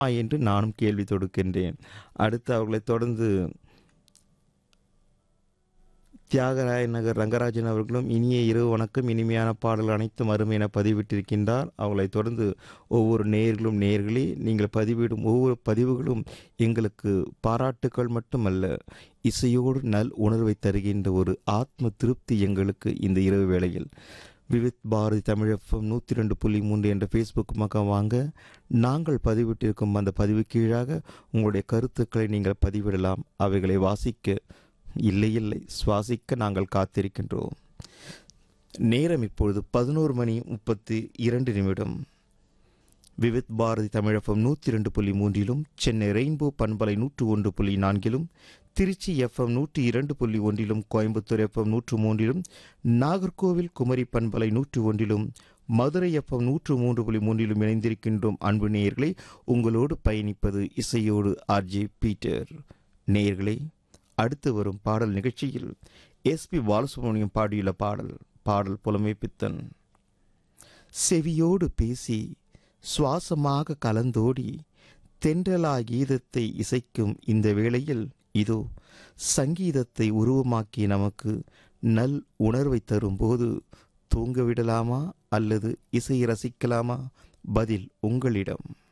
என்று நானும் கேள்வி தொடுக்கின்றேன் அடுத்து அவர்களைத் தொடர்ந்து தியாகராய நகர் ரங்கராஜன் அவர்களும் இனிய இரவு வணக்கம் இனிமையான பாடல் அனைத்தும் அருமை என பதிவிட்டிருக்கின்றார் அவர்களைத் தொடர்ந்து ஒவ்வொரு நேயர்களும் நேயர்களே நீங்கள் பதிவிடும் ஒவ்வொரு பதிவுகளும் எங்களுக்கு பாராட்டுக்கள் மட்டுமல்ல இசையோடு நல் உணர்வை தருகின்ற ஒரு ஆத்ம திருப்தி எங்களுக்கு இந்த இரவு வேளையில் விவித் பாரதி தமிழப்பம் நூற்றி ரெண்டு புள்ளி மூன்று என்ற ஃபேஸ்புக் பக்கம் வாங்க நாங்கள் பதிவிட்டிருக்கும் அந்த பதிவு கீழாக உங்களுடைய கருத்துக்களை நீங்கள் பதிவிடலாம் அவைகளை வாசிக்க இல்லை இல்லை சுவாசிக்க நாங்கள் காத்திருக்கின்றோம் நேரம் இப்பொழுது பதினோரு மணி முப்பத்தி இரண்டு நிமிடம் விவித் பாரதி தமிழகம் நூற்றி ரெண்டு புள்ளி மூன்றிலும் சென்னை ரெயின்போ பண்பலை நூற்று ஒன்று புள்ளி நான்கிலும் திருச்சி எஃப்எம் நூற்றி இரண்டு புள்ளி ஒன்றிலும் கோயம்புத்தூர் எஃப்எம் நூற்று மூன்றிலும் நாகர்கோவில் குமரி பண்பலை நூற்று ஒன்றிலும் மதுரை எஃப்எம் நூற்று மூன்று புள்ளி மூன்றிலும் இணைந்திருக்கின்றோம் அன்பு நேயர்களை உங்களோடு பயணிப்பது இசையோடு ஆர்ஜே பீட்டர் நேயர்களே அடுத்து வரும் பாடல் நிகழ்ச்சியில் எஸ்பி பாலசுப்ரமணியம் பாடியுள்ள பாடல் பாடல் புலமை பித்தன் செவியோடு பேசி சுவாசமாக கலந்தோடி தென்றலா கீதத்தை இசைக்கும் இந்த வேளையில் இதோ சங்கீதத்தை உருவமாக்கி நமக்கு நல் உணர்வை தரும்போது தூங்க விடலாமா அல்லது இசை ரசிக்கலாமா பதில் உங்களிடம்